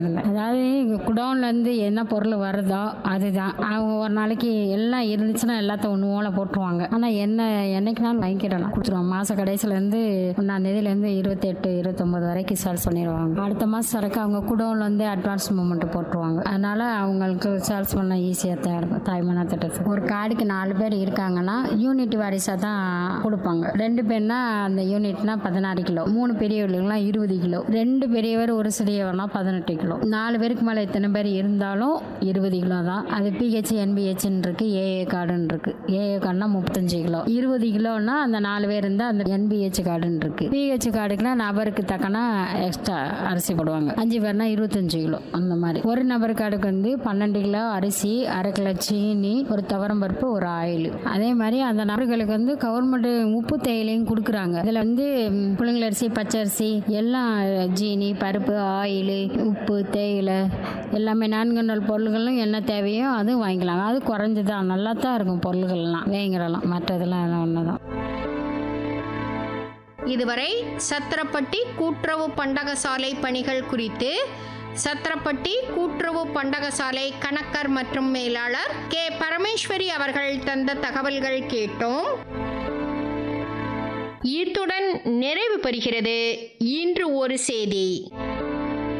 இல்லை அதாவது குடோன்லேருந்து என்ன பொருள் வருதோ அதுதான் அவங்க ஒரு நாளைக்கு எல்லாம் இருந்துச்சுன்னா எல்லாத்தையும் ஒன்று ஓலை போட்டுருவாங்க ஆனால் என்ன என்னைக்குனாலும் வாங்கிக்கிடலாம் கொடுத்துருவாங்க மாத கடைசிலேருந்து ஒன்றாந்தேதியிலேருந்து இருபத்தெட்டு இருபத்தொம்பது வரைக்கும் சேல்ஸ் பண்ணிடுவாங்க அடுத்த மாதம் சரக்கு அவங்க குடோன்லேருந்து அட்வான்ஸ் மூமெண்ட் போட்டுருவாங்க அதனால் அவங்களுக்கு சேல்ஸ் பண்ண ஈஸியாக தான் இருக்கும் தாய்மனா திட்டத்துக்கு ஒரு கார்டுக்கு நாலு பேர் இருக்காங்கன்னா யூனிட் வாரிசாக தான் கொடுப்பாங்க ரெண்டு பேர்னா அந்த யூனிட்னா பதினாறு கிலோ மூணு பெரியவர்களுக்குலாம் இருபது கிலோ ரெண்டு பெரியவர் ஒரு சிறியவர்னா பதினெட்டு கிலோ நாலு பேருக்கு மேலே எத்தனை பேர் இருந்தாலும் இருபது கிலோ தான் அது பிஹெச் என்பிஹெச்னு இருக்கு ஏஏ கார்டுன்னு இருக்கு ஏஏ கார்டுனா முப்பத்தஞ்சு கிலோ இருபது கிலோன்னா அந்த நாலு பேர் இருந்தால் அந்த என்பிஹெச் கார்டுன்னு இருக்கு பிஹெச் கார்டுக்குனா நபருக்கு தக்கனா எக்ஸ்ட்ரா அரிசி போடுவாங்க அஞ்சு பேர்னா இருபத்தஞ்சு கிலோ அந்த மாதிரி ஒரு நபர் கார்டுக்கு வந்து பன்னெண்டு கிலோ அரிசி அரை கிலோ சீனி ஒரு துவரம் பருப்பு ஒரு ஆயில் அதே மாதிரி அந்த நபர்களுக்கு வந்து கவர்மெண்ட் உப்பு தேயிலையும் கொடுக்குறாங்க இதில் வந்து ம், புழுங்கலரிசி பச்சரிசி எல்லாம் ஜீனி பருப்பு ஆயில் உப்பு தேயிலை எல்லாமே நான்கு நாள் பொருள்களும் என்ன தேவையோ அதுவும் வாங்கிக்கலாம் அது குறைஞ்சதான் நல்லா தான் இருக்கும் பொருள்கள்லாம் வேங்கிறலாம் மற்றதெல்லாம் ஒன்று தான் இதுவரை சத்திரப்பட்டி கூட்டுறவு பண்டகசாலை பணிகள் குறித்து சத்திரப்பட்டி கூட்டுறவு பண்டகசாலை கணக்கர் மற்றும் மேலாளர் கே பரமேஸ்வரி அவர்கள் தந்த தகவல்கள் கேட்டோம் இத்துடன் நிறைவு பெறுகிறது இன்று ஒரு செய்தி